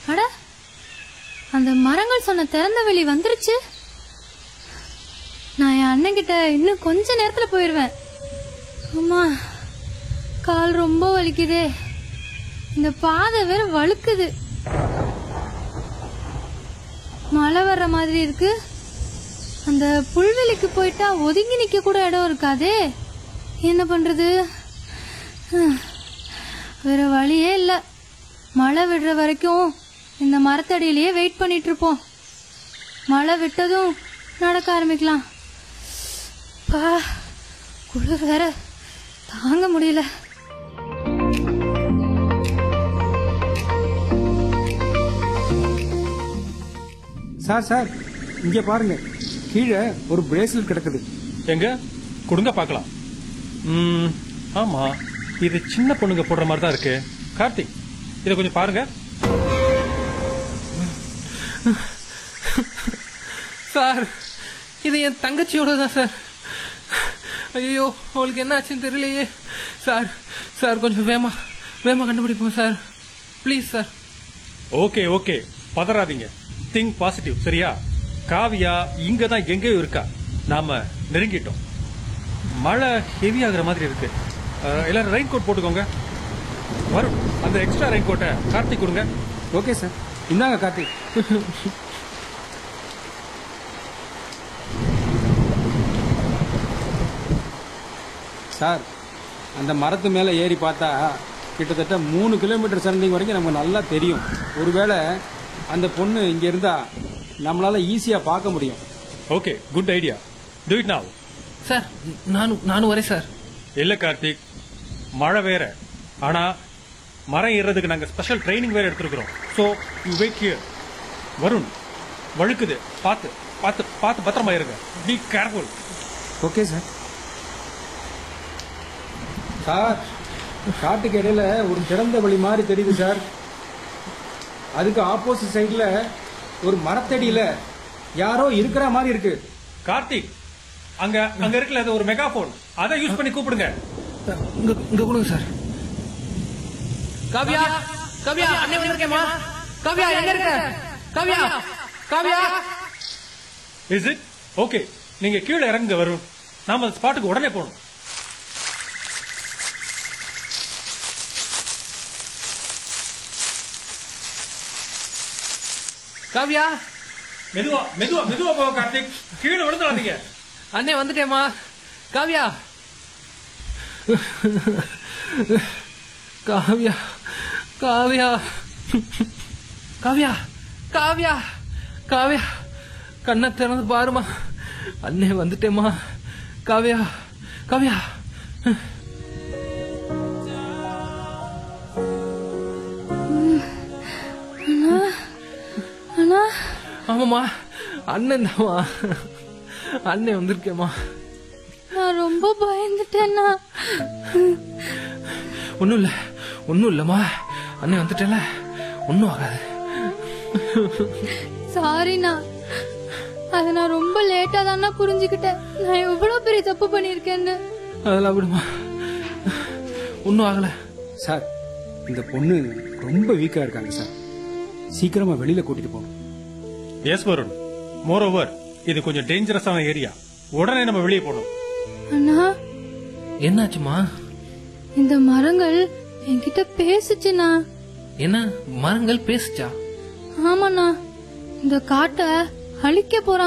அட அந்த மரங்கள் சொன்ன திறந்த வெளி வந்துருச்சு நான் என் அண்ணன் கிட்ட இன்னும் கொஞ்ச நேரத்துல போயிருவேன் அம்மா கால் ரொம்ப வலிக்குதே இந்த பாதை வேற வழுக்குது மழை வர்ற மாதிரி இருக்கு அந்த புல்வெளிக்கு போயிட்டா ஒதுங்கி நிக்க கூட இடம் இருக்காதே என்ன பண்றது ஹம், வேற வழியே இல்ல மழை விடுற வரைக்கும் இந்த மரத்தடியிலேயே வெயிட் பண்ணிட்டு இருப்போம் மழை விட்டதும் நடக்க ஆரம்பிக்கலாம் பா குளிர் வேற தாங்க முடியல சார் சார் இங்க பாருங்க கீழே ஒரு பிரேஸ்லெட் கிடக்குது எங்க கொடுங்க பார்க்கலாம் ம், ஆமா இது சின்ன பொண்ணுங்க போடுற மாதிரி தான் இருக்கு கார்த்திக் இதை கொஞ்சம் பாருங்க சார் இது என் தங்கச்சியோட தான் சார் ஐயோ அவளுக்கு என்ன ஆச்சுன்னு தெரியலையே சார் சார் கொஞ்சம் வேமா வேமா கண்டுபிடிப்போம் sir please sir okay okay பதறாதீங்க திங்க் பாசிட்டிவ் சரியா காவியா இங்க தான் எங்கேயோ இருக்கா நாம நெருங்கிட்டோம் மழை ஹெவி ஆகுற மாதிரி இருக்கு அஹ், எல்லாரும் ரெயின் கோட் போட்டுக்கோங்க வரும் அந்த எக்ஸ்ட்ரா ரெயின் கோட்டை கார்த்திக் கொடுங்க ஓகே சார் இந்தாங்க கார்த்திக் சார் அந்த மரத்து மேலே ஏறி பார்த்தா கிட்டத்தட்ட மூணு கிலோமீட்டர் சரண்டிங் வரைக்கும் நமக்கு நல்லா தெரியும் ஒருவேளை அந்த பொண்ணு இங்கே இருந்தா நம்மளால ஈஸியாக பார்க்க முடியும் okay good idea do it now sir நானும் நானும் வரேன் சார் இல்ல கார்த்திக் மழை வேற ஆனா மரம் ஏறுறதுக்கு நாங்க ஸ்பெஷல் ட்ரைனிங் வேற எடுத்திருக்கிறோம் so you wait here Varun வழுக்குது பார்த்து பார்த்து பார்த்து பத்திரமா இருங்க be careful okay sir sir காட்டுக்கு இடையில ஒரு திறந்த வழி மாதிரி தெரியுது சார் அதுக்கு ஆப்போசிட் சைடுல ஒரு மரத்தடியில யாரோ இருக்கிற மாதிரி இருக்கு கார்த்திக் அங்க அங்க இருக்குல்ல அது ஒரு மெகாபோன் அதை யூஸ் பண்ணி கூப்பிடுங்க சார், இங்க இங்க கொடுங்க சார் காவியா காவியா அண்ணே வந்திருக்கேம்மா காவியா எங்க இருக்க Kavya Kavya is it okay நீங்க கீழே இறங்க வரும் நாம அந்த ஸ்பாட்டுக்கு உடனே போகணும் காவியா மெதுவா மெதுவா மெதுவா போக கார்த்திக் கீழே விழுந்துடாதீங்க அண்ணே வந்துட்டேம்மா காவியா காவியா காவியா காவியா காவியா காவியா கண்ணை திறந்து பாருமா அண்ணே வந்துட்டேம்மா காவியா காவியா அண்ணா ஆமாம்மா அண்ணன் தாம்மா அண்ணே வந்திருக்கேம்மா நான் ரொம்ப பயந்துட்டேன்னா ஒன்றும் இல்லை ஒன்றும் இல்லைம்மா அண்ணே வந்துட்டேல ஒன்றும் ஆகாது சாரிண்ணா அதை நான் ரொம்ப லேட்டா தானே புரிஞ்சுக்கிட்டேன் நான் எவ்வளவு பெரிய தப்பு பண்ணியிருக்கேன்னு அதெல்லாம் விடுமா ஒன்றும் ஆகலை சார் இந்த பொண்ணு ரொம்ப வீக்கா இருக்காங்க சார் சீக்கிரமா வெளியில கூட்டிட்டு போகணும் எஸ் வருண் மோர் ஓவர் இது கொஞ்சம் டேஞ்சரஸான ஏரியா உடனே நம்ம வெளியே போகணும் அண்ணா என்னாச்சுமா இந்த மரங்கள் என்கிட்ட பேசுச்சுண்ணா என்ன மரங்கள் பேசுச்சா ஆமாண்ணா இந்த காட்டை அழிக்க போறாங்க